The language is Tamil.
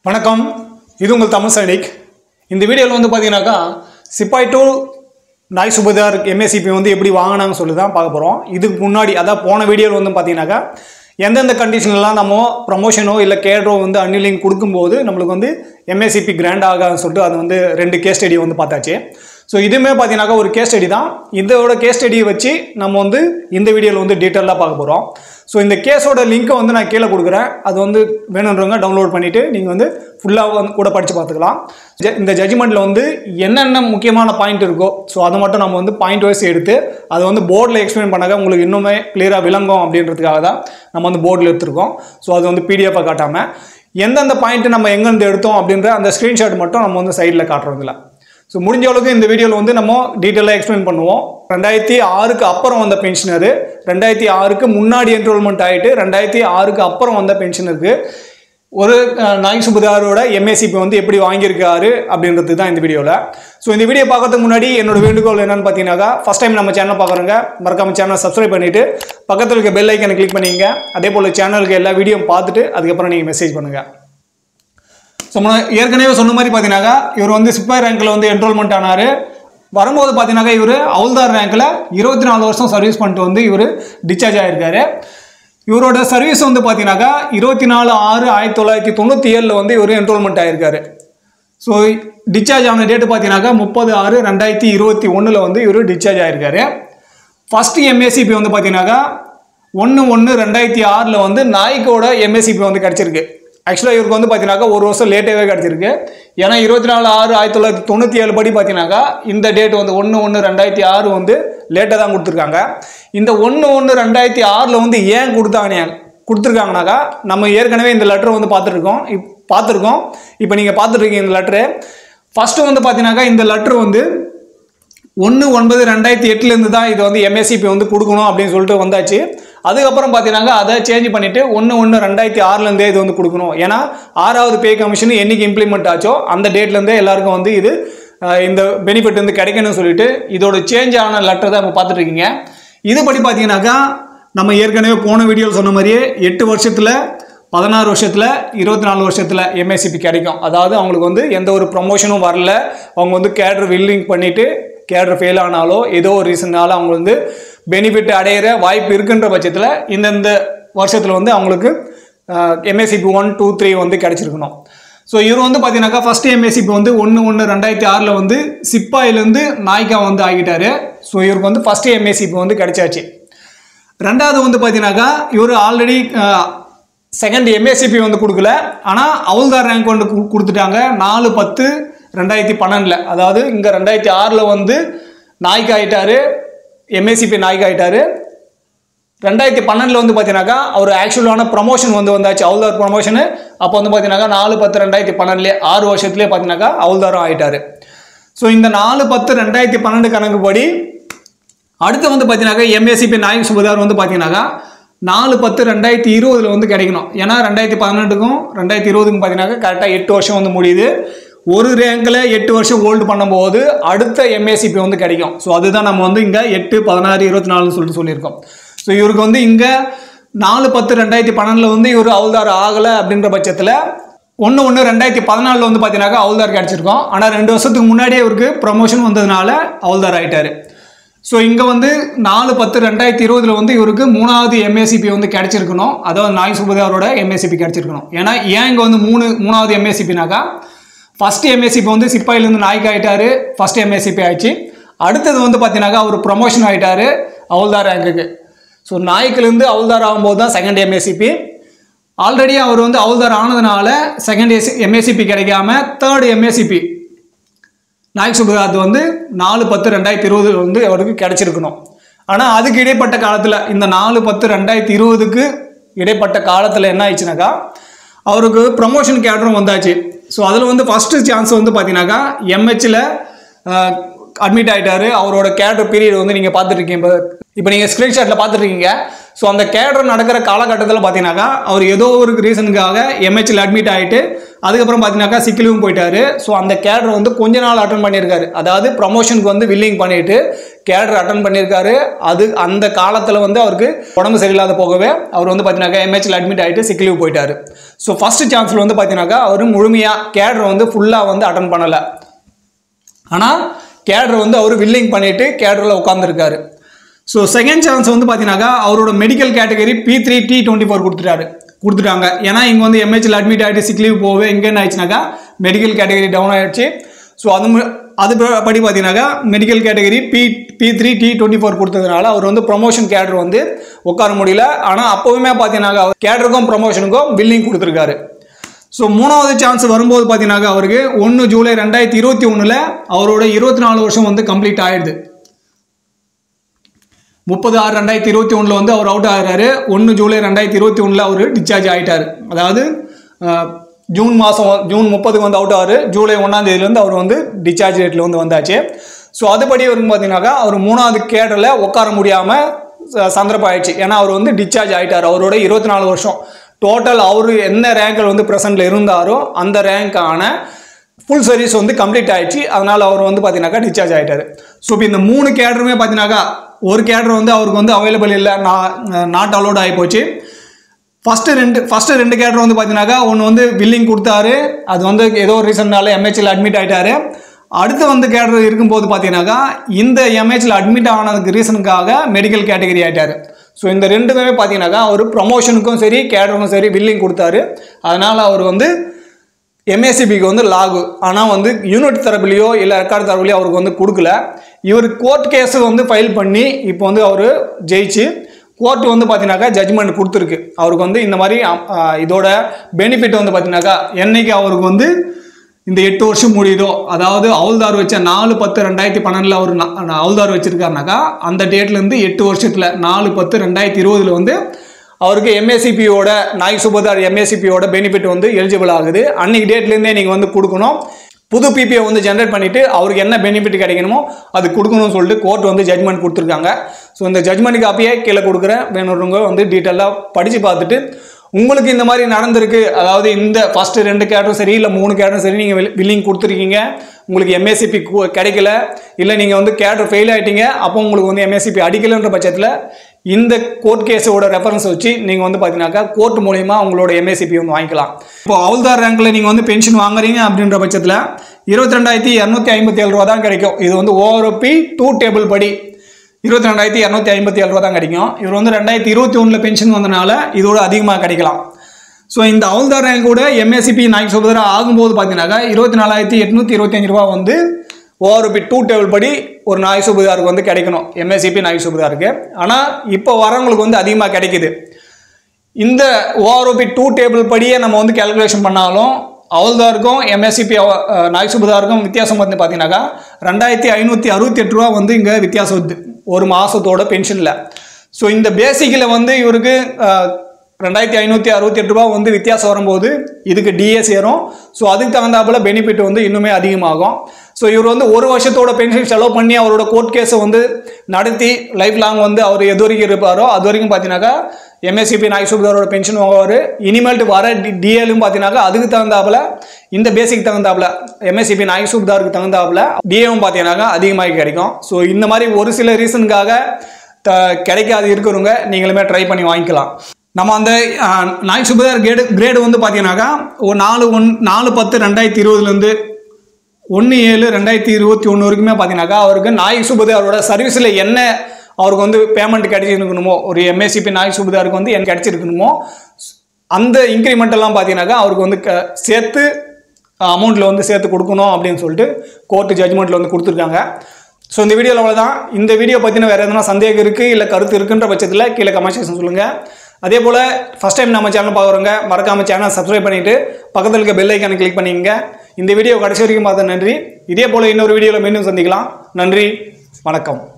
வணக்கம் இது உங்கள் தமிழ் சைனிக் இந்த வீடியோவில் வந்து பார்த்தீங்கன்னாக்கா சிப்பாய் டு நாய் சுபதார் எம்ஏசிபி வந்து எப்படி வாங்கினாங்கன்னு சொல்லி தான் பார்க்க போகிறோம் இதுக்கு முன்னாடி அதான் போன வீடியோவில் வந்து பார்த்தீங்கன்னாக்கா எந்தெந்த கண்டிஷன்லாம் நம்ம ப்ரமோஷனோ இல்லை கேட்ரோ வந்து அன்னிலிங் கொடுக்கும்போது நம்மளுக்கு வந்து எம்ஏசிபி கிராண்ட் ஆகாதுன்னு சொல்லிட்டு அது வந்து ரெண்டு கேஸ் ஸ்டடி வந்து பார்த்தாச்சு ஸோ இதுவுமே பார்த்தீங்கன்னாக்கா ஒரு கேஸ் ஸ்டடி தான் இதோட கேஸ் ஸ்டடியை வச்சு நம்ம வந்து இந்த வீடியோவில் வந்து டீட்டெயிலாக பார்க்க போகிறோம் ஸோ இந்த கேஸோட லிங்க்கை வந்து நான் கீழே கொடுக்குறேன் அது வந்து வேணுன்றவங்க டவுன்லோட் பண்ணிவிட்டு நீங்கள் வந்து ஃபுல்லாக வந்து கூட படித்து பார்த்துக்கலாம் ஜ- இந்த ஜட்ஜ்மெண்ட்டில் வந்து என்னென்ன முக்கியமான பாயிண்ட் இருக்கோ ஸோ அதை மட்டும் நம்ம வந்து பாயிண்ட் வைஸ் எடுத்து அதை வந்து போர்டில் எக்ஸ்பிளைன் பண்ணாக்க உங்களுக்கு இன்னுமே கிளியராக விளங்கும் அப்படின்றதுக்காக தான் நம்ம வந்து போர்டில் எடுத்திருக்கோம் ஸோ அது வந்து பிடிஎஃபாக காட்டாமல் எந்தெந்த பாயிண்ட் நம்ம எங்கேருந்து எடுத்தோம் அப்படின்ற அந்த ஸ்க்ரீன்ஷாட் மட்டும் நம்ம வந்து சைடில் காட்டுறதில்ல ஸோ முடிஞ்ச அளவுக்கு இந்த வீடியோவில் வந்து நம்ம டீட்டெயிலாக எக்ஸ்பிளைன் பண்ணுவோம் ரெண்டாயிரத்தி ஆறுக்கு அப்புறம் வந்த பென்ஷனரு ரெண்டாயிரத்தி ஆறுக்கு முன்னாடி என்ரோல்மெண்ட் ஆகிட்டு ரெண்டாயிரத்தி ஆறுக்கு அப்புறம் வந்த பென்ஷனருக்கு ஒரு அஹ், நாய் சுபதாரோட எம்ஏசிபி வந்து எப்படி வாங்கியிருக்காரு அப்படின்றது தான் இந்த வீடியோவில் ஸோ இந்த வீடியோ பார்க்கறதுக்கு முன்னாடி என்னோட வேண்டுகோள் என்னன்னு பார்த்தீங்கன்னாக்கா ஃபஸ்ட் டைம் நம்ம சேனல் பார்க்குறவங்க மறக்காம சேனலை சப்ஸ்கிரைப் பண்ணிவிட்டு பக்கத்தில் இருக்க பெல் ஐக்கனை கிளிக் பண்ணிங்க அதே போல் சேனலுக்கு எல்லா வீடியோ பார்த்துட்டு அதுக்கப்புறம் நீங்கள் மெசேஜ் பண்ணுங்கள் ஸோ நான் ஏற்கனவே சொன்ன மாதிரி பார்த்தீங்கன்னாக்கா இவர் வந்து சிப்பாய் ரேங்க்கில் வந்து என்ரோல்மெண்ட் ஆனார் வரும்போது பார்த்தீங்கன்னாக்கா இவர் அவுல்தார் ரேங்க்கில் இருபத்தி நாலு வருஷம் சர்வீஸ் பண்ணிட்டு வந்து இவர் டிஸ்சார்ஜ் ஆகிருக்காரு இவரோட சர்வீஸ் வந்து பார்த்தீங்கன்னாக்கா இருபத்தி நாலு ஆறு ஆயிரத்தி தொள்ளாயிரத்தி தொண்ணூற்றி ஏழில் வந்து இவர் என்ரோல்மெண்ட் ஆகிருக்காரு ஸோ டிஸ்சார்ஜ் ஆன டேட்டு பார்த்தீங்கன்னாக்கா முப்பது ஆறு ரெண்டாயிரத்தி இருபத்தி ஒன்றில் வந்து இவர் டிஸ்சார்ஜ் ஆகிருக்காரு ஃபஸ்ட்டு எம்ஏசிபி வந்து பார்த்தீங்கன்னாக்கா ஒன்று ஒன்று ரெண்டாயிரத்தி ஆறில் வந்து நாய்க்கோட எம்ஏசிபி வந்து கிடச்சிருக்கு ஆக்சுவலாக இவருக்கு வந்து பார்த்தீங்கன்னாக்கா ஒரு வருஷம் லேட்டாகவே கிடச்சிருக்கு ஏன்னா இருபத்தி நாலு ஆறு ஆயிரத்தி தொள்ளாயிரத்தி தொண்ணூற்றி ஏழு படி பார்த்தீங்கன்னாக்கா இந்த டேட் வந்து ஒன்று ஒன்று ரெண்டாயிரத்தி ஆறு வந்து லேட்டாக தான் கொடுத்துருக்காங்க இந்த ஒன்று ஒன்று ரெண்டாயிரத்தி ஆறில் வந்து ஏன் கொடுத்தாங்க கொடுத்துருக்காங்கனாக்கா நம்ம ஏற்கனவே இந்த லெட்டர் வந்து பார்த்துருக்கோம் இப் பார்த்துருக்கோம் இப்போ நீங்கள் பார்த்துருக்கீங்க இந்த லெட்டரு ஃபஸ்ட்டு வந்து பார்த்தீங்கன்னாக்கா இந்த லெட்ரு வந்து ஒன்று ஒன்பது ரெண்டாயிரத்தி எட்டுலேருந்து தான் இது வந்து எம்எஸ்சிபி வந்து கொடுக்கணும் அப்படின்னு சொல்லிட்டு வந்தாச்சு அதுக்கப்புறம் பார்த்தீங்கன்னா அதை சேஞ்ச் பண்ணிவிட்டு ஒன்று ஒன்று ரெண்டாயிரத்தி ஆறுலேருந்தே இது வந்து கொடுக்கணும் ஏன்னா ஆறாவது பே கமிஷன் என்னைக்கு இம்ப்ளிமெண்ட் ஆச்சோ அந்த டேட்லேருந்தே எல்லாருக்கும் வந்து இது அஹ், இந்த பெனிஃபிட் வந்து கிடைக்கணும்னு சொல்லிட்டு இதோட சேஞ்ச் ஆன லெட்டர் தான் இப்போ பார்த்துட்டு இருக்கீங்க இதுபடி பார்த்தீங்கன்னாக்கா நம்ம ஏற்கனவே போன வீடியோவில் சொன்ன மாதிரியே எட்டு வருஷத்தில் பதினாறு வருஷத்தில் இருபத்தி நாலு வருஷத்தில் எம்எஸ்சிபி கிடைக்கும் அதாவது அவங்களுக்கு வந்து எந்த ஒரு ப்ரொமோஷனும் வரல அவங்க வந்து கேடர் வில்லிங் பண்ணிவிட்டு கேடர் ஃபெயில் ஆனாலோ ஏதோ ஒரு ரீசன்னால அவங்க வந்து பெனிஃபிட் அடையிற வாய்ப்பு இருக்குன்ற பட்சத்தில் இந்தந்த வருஷத்தில் வந்து அவங்களுக்கு எம்எஸ்சிபி ஒன் டூ த்ரீ வந்து கிடச்சிருக்கணும் ஸோ இவர் வந்து பார்த்தீங்கன்னாக்கா ஃபர்ஸ்ட் எம்எஸ்சிபி வந்து ஒன்று ஒன்று ரெண்டாயிரத்தி ஆறில் வந்து சிப்பாயிலேருந்து நாய்க்கா வந்து ஆகிட்டாரு ஸோ இவருக்கு வந்து ஃபர்ஸ்ட் எம்எஸ்சிபி வந்து கிடைச்சாச்சு ரெண்டாவது வந்து பார்த்தீங்கன்னாக்கா இவர் ஆல்ரெடி செகண்ட் எம்ஏசிபி வந்து கொடுக்கல ஆனால் அவுல்தார் ரேங்க் வந்து கு- கொடுத்துட்டாங்க நாலு பத்து ரெண்டாயிரத்தி பன்னெண்டில் அதாவது இங்கே ரெண்டாயிரத்தி ஆறில் வந்து நாய்க்கு ஆயிட்டாரு எம்ஏசிபி நாய்க்கு ஆயிட்டாரு ரெண்டாயிரத்தி பன்னெண்டில் வந்து பார்த்தீங்கன்னாக்கா அவர் ஆக்சுவலான ப்ரமோஷன் வந்து வந்தாச்சு அவுல்தார் ப்ரமோஷனு அப்போ வந்து பார்த்தீங்கன்னாக்கா நாலு பத்து ரெண்டாயிரத்தி பன்னெண்டுலேயே ஆறு வருஷத்துலேயே பார்த்தீங்கன்னாக்கா அவுல்தாரும் ஆயிட்டாரு ஸோ இந்த நாலு பத்து ரெண்டாயிரத்தி பன்னெண்டு கணக்குப்படி அடுத்து வந்து பார்த்தீங்கன்னாக்கா எம்ஏசிபி நாயக் சுபதார் வந்து பார்த்தீங்கன்னாக்கா நாலு பத்து ரெண்டாயிரத்தி இருபதுல வந்து கிடைக்கணும் ஏன்னா ரெண்டாயிரத்தி பதினெட்டுக்கும் ரெண்டாயிரத்தி இருபதுக்கும் பார்த்தீங்கன்னாக்கா கரெக்டாக எட்டு வருஷம் வந்து முடியுது ஒரு ரேங்கில் எட்டு வருஷம் ஹோல்டு பண்ணும்போது அடுத்த எம்ஏசிபி வந்து கிடைக்கும் ஸோ அதுதான் நம்ம வந்து இங்கே எட்டு பதினாறு இருபத்தி நாலுன்னு சொல்லிட்டு சொல்லியிருக்கோம் ஸோ இவருக்கு வந்து இங்கே நாலு பத்து ரெண்டாயிரத்தி பன்னெண்டில் வந்து இவர் அவுல்தார் ஆகலை அப்படின்ற பட்சத்தில் ஒன்று ஒன்று ரெண்டாயிரத்தி பதினாலில் வந்து பார்த்தீங்கன்னாக்கா அவுல்தார் கிடச்சிருக்கோம் ஆனால் ரெண்டு வருஷத்துக்கு முன்னாடியே இவருக்கு ப்ரமோஷன் வந்ததுனால அவுல்தார் ஆயிட்டாரு ஸோ இங்கே வந்து நாலு பத்து ரெண்டாயிரத்தி இருபதுல வந்து இவருக்கு மூணாவது எம்ஏசிபி வந்து கிடைச்சிருக்கணும் அதாவது நாய் சுபதாரோட எம்ஏசிபி கிடைச்சிருக்கணும் ஏன்னா ஏன் இங்கே வந்து மூணு மூணாவது எம்ஏசிபினாக்கா ஃபர்ஸ்ட் எம்ஏசிபி வந்து சிப்பாயிலேருந்து நாய்க்கு ஆயிட்டாரு ஃபர்ஸ்ட் எம்ஏசிபி ஆயிடுச்சு அடுத்தது வந்து பார்த்தீங்கன்னாக்கா அவர் ப்ரொமோஷன் ஆயிட்டாரு அவுல்தார் ரேங்குக்கு ஸோ நாய்க்குலேருந்து அவுல்தார் ஆகும்போது தான் செகண்ட் எம்ஏசிபி ஆல்ரெடி அவர் வந்து அவுல்தார் ஆனதுனால செகண்ட் எஸ் எம்ஏசிபி கிடைக்காம தேர்ட் எம்ஏசிபி நாயக் சுபராத் வந்து நாலு பத்து ரெண்டாயிரத்தி இருபது வந்து அவருக்கு கிடைச்சிருக்கணும் ஆனால் அதுக்கு இடைப்பட்ட காலத்தில் இந்த நாலு பத்து ரெண்டாயிரத்தி இருபதுக்கு இடைப்பட்ட காலத்தில் என்ன ஆயிடுச்சுனாக்கா அவருக்கு ப்ரமோஷன் கேட்டரும் வந்தாச்சு ஸோ அதில் வந்து ஃபஸ்ட்டு சான்ஸ் வந்து பார்த்தீங்கன்னாக்கா எம்ஹெச்சில் அட்மிட் ஆயிட்டாரு அவரோட கேடர் பீரியட் வந்து நீங்கள் பார்த்துருக்கீங்க இப்போ இப்போ நீங்கள் ஸ்க்ரீன்ஷாட்டில் பார்த்துருக்கீங்க ஸோ அந்த கேடர் நடக்கிற காலகட்டத்தில் பார்த்தீங்கன்னாக்கா அவர் ஏதோ ஒரு ரீசனுக்காக எம்ஹெச்சில் அட்மிட் ஆகிட்டு அதுக்கப்புறம் பார்த்தீங்கன்னாக்கா சிக்கிலும் போயிட்டாரு ஸோ அந்த கேடர் வந்து கொஞ்ச நாள் அட்டன் பண்ணியிருக்காரு அதாவது ப்ரமோஷனுக்கு வந்து வில்லிங் பண்ணிட்டு கேடர் அட்டன் பண்ணியிருக்காரு அது அந்த காலத்தில் வந்து அவருக்கு உடம்பு சரியில்லாத போகவே அவர் வந்து பார்த்தீங்கன்னாக்கா எம்ஹெச்சில் அட்மிட் ஆகிட்டு சிக்கிலீவ் போயிட்டாரு ஸோ ஃபர்ஸ்ட் சான்ஸில் வந்து பார்த்தீங்கன்னாக்கா அவர் முழுமையாக கேடர் வந்து ஃபுல்லாக வந்து அட்டன் பண்ணலை ஆனால் கேடர் வந்து அவர் வில்லிங் பண்ணிட்டு கேடரில் உட்காந்துருக்காரு ஸோ செகண்ட் சான்ஸ் வந்து பார்த்தீங்கன்னாக்கா அவரோட medical category P three T twenty four கொடுத்துட்டாரு கொடுத்துட்டாங்க ஏன்னா இங்கே வந்து எம்ஹெச்சில் அட்மிட் ஆகிட்டு சிக் லீவ் போகவே இங்கே என்ன ஆயிடுச்சுனாக்கா மெடிக்கல் கேட்டகரி டவுன் ஆயிடுச்சு ஸோ அது மு- அது ப- படி பார்த்தீங்கன்னாக்கா medical category P P three T twenty four கொடுத்ததுனால அவர் வந்து ப்ரொமோஷன் கேடர் வந்து உட்கார முடியல ஆனால் அப்போவுமே பார்த்தீங்கன்னாக்கா கேடருக்கும் ப்ரொமோஷனுக்கும் பில்லிங் கொடுத்துருக்காரு ஸோ மூணாவது சான்ஸ் வரும்போது பார்த்தீங்கன்னாக்கா அவருக்கு ஒன்று ஜூலை ரெண்டாயிரத்தி இருபத்தி ஒன்றில் அவரோட இருபத்தி நாலு வருஷம் வந்து கம்ப்ளீட் ஆயிடுது முப்பது ஆறு ரெண்டாயிரத்தி இருபத்தி ஒன்றில் வந்து அவர் அவுட் ஆகிறாரு ஒன்று ஜூலை ரெண்டாயிரத்தி இருபத்தி ஒன்றில் அவர் டிஸ்சார்ஜ் ஆகிட்டார் அதாவது அஹ், ஜூன் மாதம் ஜூன் முப்பதுக்கு வந்து அவுட் ஆறு ஜூலை ஒன்றாம் தேதியிலேருந்து அவர் வந்து டிஸ்சார்ஜ் ரேட்டில் வந்து வந்தாச்சு ஸோ அதுபடி வரும் பார்த்தீங்கன்னாக்கா அவர் மூணாவது கேடரில் உட்கார முடியாமல் சந்தர்ப்பம் ஆயிடுச்சு ஏன்னா அவர் வந்து டிஸ்சார்ஜ் ஆகிட்டார் அவரோட இருபத்தி நாலு வருஷம் டோட்டல் அவர் என்ன ரேங்கில் வந்து ப்ரெசென்ட்டில் இருந்தாரோ அந்த ரேங்க்கான ஃபுல் சர்வீஸ் வந்து கம்ப்ளீட் ஆயிடுச்சு அதனால் அவர் வந்து பார்த்தீங்கன்னாக்கா டிஸ்சார்ஜ் ஆகிட்டாரு ஸோ இப்போ இந்த மூணு கேடருமே பார்த்தீங்கன்னாக்கா ஒரு கேடர் வந்து அவருக்கு வந்து அவைலபிள் இல்லை நாட் அலோட் ஆகி போச்சு ஃபஸ்ட்டு ரெண்டு ஃபஸ்ட்டு ரெண்டு கேடர் வந்து பார்த்தீங்கன்னாக்கா ஒன்று வந்து வில்லிங் கொடுத்தாரு அது வந்து ஏதோ ஒரு ரீசன்னால எம்ஹெச்சில் அட்மிட் ஆயிட்டாரு அடுத்து வந்து கேடர் இருக்கும்போது பார்த்தீங்கன்னாக்கா இந்த எம்ஹெச்சில் அட்மிட் ஆனதுக்கு ரீசனுக்காக மெடிக்கல் கேட்டகரி ஆயிட்டாரு ஸோ இந்த ரெண்டுமே பார்த்தீங்கன்னாக்கா அவர் ப்ரமோஷனுக்கும் சரி கேடருக்கும் சரி வில்லிங் கொடுத்தாரு அதனால் அவர் வந்து எம்ஏசிபிக்கு வந்து லாகு ஆனால் வந்து யூனிட் தரப்புலையோ இல்லை ரெக்கார்டு தரப்புலையோ அவருக்கு வந்து கொடுக்கல இவர் கோர்ட் கேஸ் வந்து ஃபைல் பண்ணி இப்போ வந்து அவர் ஜெயிச்சு கோர்ட் வந்து பார்த்தீங்கன்னாக்கா ஜட்ஜ்மெண்ட் கொடுத்துருக்கு அவருக்கு வந்து இந்த மாதிரி அ, அ, இதோட பெனிஃபிட் வந்து பார்த்தீங்கன்னாக்கா என்னைக்கு அவருக்கு வந்து இந்த எட்டு வருஷம் முடியுதோ அதாவது அவுல்தார் வச்ச நாலு பத்து ரெண்டாயிரத்தி பன்னெண்டில் அவர் ந- ந- அவுல்தார் வச்சிருக்காருனாக்கா அந்த டேட்லேருந்து எட்டு வருஷத்தில் நாலு பத்து ரெண்டாயிரத்தி இருபதுல வந்து அவருக்கு எம்ஏசிபியோட நாய் சுபதார் எம்ஏசிபியோட பெனிஃபிட் வந்து எலிஜிபிள் ஆகுது அன்னைக்கு டேட்லேருந்தே நீங்கள் வந்து கொடுக்கணும் புது பிபிஐ வந்து ஜென்ரேட் பண்ணிவிட்டு அவருக்கு என்ன பெனிஃபிட் கிடைக்கணுமோ அது கொடுக்கணும்னு சொல்லிட்டு கோர்ட் வந்து ஜட்மெண்ட் கொடுத்துருக்காங்க ஸோ இந்த ஜட்மெண்ட் காப்பியே கீழே கொடுக்குறேன் வேணுறவங்க வந்து டீட்டெயிலாக படித்து பார்த்துட்டு உங்களுக்கு இந்த மாதிரி நடந்திருக்கு அதாவது இந்த ஃபஸ்ட்டு ரெண்டு கேட்டரும் சரி இல்லை மூணு கேட்டரும் சரி நீங்கள் பில்லிங் கொடுத்துருக்கீங்க உங்களுக்கு எம்ஏசிபி கிடைக்கல இல்லை நீங்கள் வந்து கேட்டர் ஃபெயில் ஆயிட்டீங்க அப்போ உங்களுக்கு வந்து எம்ஏசிபி அடிக்கலைன்ற பட்சத்தில் இந்த கோர்ட் கேஸோட ரெஃபரன்ஸ் வச்சு நீங்கள் வந்து பார்த்தீங்கன்னாக்கா கோர்ட் மூலயமா உங்களோட எம்ஏசிபி வந்து வாங்கிக்கலாம் இப்போ அவுல்தார் ரேங்கில் நீங்கள் வந்து பென்ஷன் வாங்குறீங்க அப்படின்ற பட்சத்தில் இருபத்தி ரெண்டாயிரத்தி இரநூத்தி ஐம்பத்தி ஏழு ரூபா தான் கிடைக்கும் இது வந்து ஓஆர்ஓபி டூ டேபிள் படி இருபத்தி ரெண்டாயிரத்தி இரநூத்தி ஐம்பத்தி ஏழு ரூபா தான் கிடைக்கும் இவர் வந்து ரெண்டாயிரத்தி இருபத்தி ஒன்றில் பென்ஷன் வந்தனால இதோட அதிகமாக கிடைக்கலாம் ஸோ இந்த அவுல்தார் ரேங்க் கூட எம்எஸ்சிபி நாய்க்கு சுபதரா ஆகும்போது பார்த்தீங்கன்னாக்கா இருபத்தி நாலாயிரத்தி எட்நூற்றி இருபத்தஞ்சு ரூபா வந்து ஓஆர்பி டூ டேபிள் படி ஒரு நாய் சுபதாருக்கு வந்து கிடைக்கணும் எம்எஸ்சிபி நாய் சுபதாருக்கு ஆனால் இப்போ வரவங்களுக்கு வந்து அதிகமாக கிடைக்குது இந்த ஓஆர்ஓபி டூ டேபிள் படியே நம்ம வந்து கேல்குலேஷன் பண்ணாலும் அவல்தாருக்கும் எம்எஸ்சிபி நாய் சுபதாருக்கும் வித்தியாசம் வந்து பார்த்தீங்கன்னாக்கா ரெண்டாயிரத்தி ஐநூற்றி அறுபத்தி எட்டு ரூபா வந்து இங்கே வித்தியாசம் வருது ஒரு மாதத்தோட பென்ஷனில் ஸோ இந்த பேசிக்கில் வந்து இவருக்கு அஹ், ரெண்டாயிரத்தி ஐநூற்றி அறுபத்தி எட்டு ரூபா வந்து வித்தியாசம் வரும்போது இதுக்கு டிஏ சேரும் ஸோ அதுக்கு தகுந்தாப்புல பெனிஃபிட் வந்து இன்னுமே அதிகமாகும் ஸோ இவர் வந்து ஒரு வருஷத்தோட பென்ஷன் செலவு பண்ணி அவரோட கோர்ட் கேஸை வந்து நடத்தி லைஃப் லாங் வந்து அவர் எது வரைக்கும் இருப்பாரோ அது வரைக்கும் பார்த்தீங்கன்னாக்கா எம்எஸ்சிபி நாய் சுபதாரோட பென்ஷன் வாங்குவார் இனிமேல்ட்டு வர டி டிஏலும் பார்த்தீங்கன்னாக்கா அதுக்கு தகுந்தாப்புல இந்த பேசிக் தகுந்தாப்புல எம்எஸ்சிபி நாய் சுபதாருக்கு தகுந்தாப்புல டிஏவும் பார்த்தீங்கன்னாக்கா அதிகமாக கிடைக்கும் ஸோ இந்த மாதிரி ஒரு சில ரீசனுக்காக த கிடைக்காது இருக்கிறவங்க நீங்களுமே ட்ரை பண்ணி வாங்கிக்கலாம் நம்ம அந்த அஹ், நாய் சுபதார் கிரேடு கிரேடு வந்து பார்த்தீங்கன்னாக்கா ஒரு நாலு ஒன் நாலு பத்து ரெண்டாயிரத்தி இருபதுலேருந்து ஒன்று ஏழு ரெண்டாயிரத்தி இருபத்தி ஒன்று வரைக்குமே பார்த்தீங்கன்னாக்கா அவருக்கு நாய் சுபதாரோட சர்வீஸில் என்ன அவருக்கு வந்து பேமெண்ட் கிடைச்சிருக்கணுமோ ஒரு எம்ஏசிபி நாய் சுபதாருக்கு வந்து என்ன கிடைச்சிருக்கணுமோ அந்த இன்க்ரிமெண்ட் எல்லாம் பார்த்தீங்கன்னாக்கா அவருக்கு வந்து க- சேர்த்து அமௌண்ட்டில் வந்து சேர்த்து கொடுக்கணும் அப்படின்னு சொல்லிட்டு கோர்ட்டு ஜட்ஜ்மெண்ட்டில் வந்து கொடுத்துருக்காங்க ஸோ இந்த வீடியோவில் அவ்வளோதான் இந்த வீடியோ பற்றின வேறு எதனா சந்தேகம் இருக்குது இல்லை கருத்து இருக்குன்ற பட்சத்தில் கீழே கமெண்ட் செக்ஷன் சொல்லுங்கள் அதே போல் ஃபஸ்ட் டைம் நம்ம சேனல் பார்க்குறவங்க மறக்காம சேனல் சப்ஸ்கிரைப் பண்ணிவிட்டு பக்கத்தில் இருக்க பெல் ஐக்கானை கிளிக் பண்ணிக்கங்க இந்த வீடியோ கடைசி வரைக்கும் பார்த்த நன்றி இதே போல் இன்னொரு வீடியோவில் மீண்டும் சந்திக்கலாம் நன்றி வணக்கம்